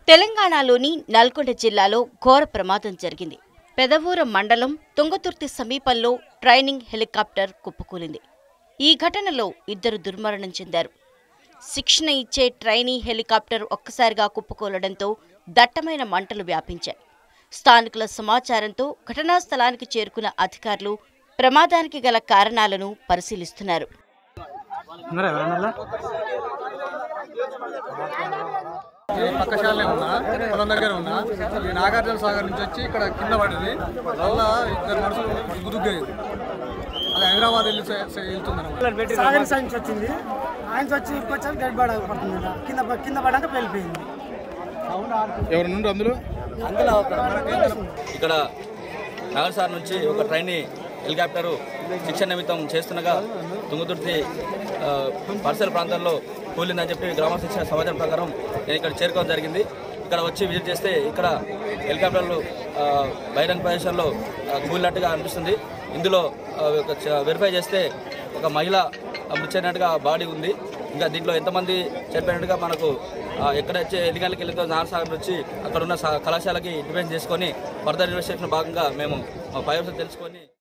తెలంగాణలోని నల్గొండ జిల్లాలో ఘోర ప్రమాదం జరిగింది పెదవూర మండలం తుంగతుర్తి సమీపంలో ట్రైనింగ్ హెలికాప్టర్ కుప్పకూలింది ఈ ఘటనలో ఇద్దరు దుర్మరణం చెందారు శిక్షణ ఇచ్చే ట్రైనీ హెలికాప్టర్ ఒక్కసారిగా కుప్పకూలడంతో దట్టమైన మంటలు వ్యాపించాయి స్థానికుల సమాచారంతో ఘటనా స్థలానికి చేరుకున్న అధికారులు ప్రమాదానికి గల కారణాలను పరిశీలిస్తున్నారు ఉన్నారా ఎవరన్నా ఈ పక్క శాలే ఉన్నా పొలం దగ్గర ఉన్నా ఈ నాగార్జున సాగర్ నుంచి వచ్చి ఇక్కడ కింద పడింది వల్ల ఇద్దరు మనుషులు గుదుగ్గయ్యింది అది హైదరాబాద్ వెళ్ళి సే- సే- వెళ్తుంది సాగర్ సైన్స్ వచ్చింది ఆయన వచ్చి వచ్చాక డెడ్ బాడీ పడుతుంది ఈడ. కింద ప- కింద పడ్డాక వెళ్ళిపోయింది ఎవరు నుండి అందులో ఇక్కడ నాగర్సార్ నుంచి ఒక ట్రైన్ హెలికాప్టరు శిక్షణ నిమిత్తం చేస్తుండగా తుంగతుర్తి ఆ, పరిసర ప్రాంతాల్లో కూలిందని చెప్పి గ్రామస్తులు ఇచ్చిన సమాచారం ప్రకారం నేను ఇక్కడ చేరుకోవడం జరిగింది ఇక్కడ వచ్చి విజిట్ చేస్తే ఇక్కడ హెలికాప్టర్లు ఆ, బహిరంగ ప్రదేశంలో ఆ, కూలినట్టుగా అనిపిస్తుంది ఇందులో ఆ, ఒక చ- వెరిఫై చేస్తే ఒక మహిళ మృతి చెందినట్టుగా బాడీ ఉంది ఇంకా దీంట్లో ఎంతమంది చనిపోయినట్టుగా మనకు ఆ, ఎక్కడైతే ఎన్ని గంటలకు వెళ్ళిందో నారసాగర్ వచ్చి అక్కడ ఉన్న స- కళాశాలకి డిపెండ్ చేసుకొని ఫర్దర్ ఇన్వెస్టిగేషన్ భాగంగా మేము మా పై తెలుసుకొని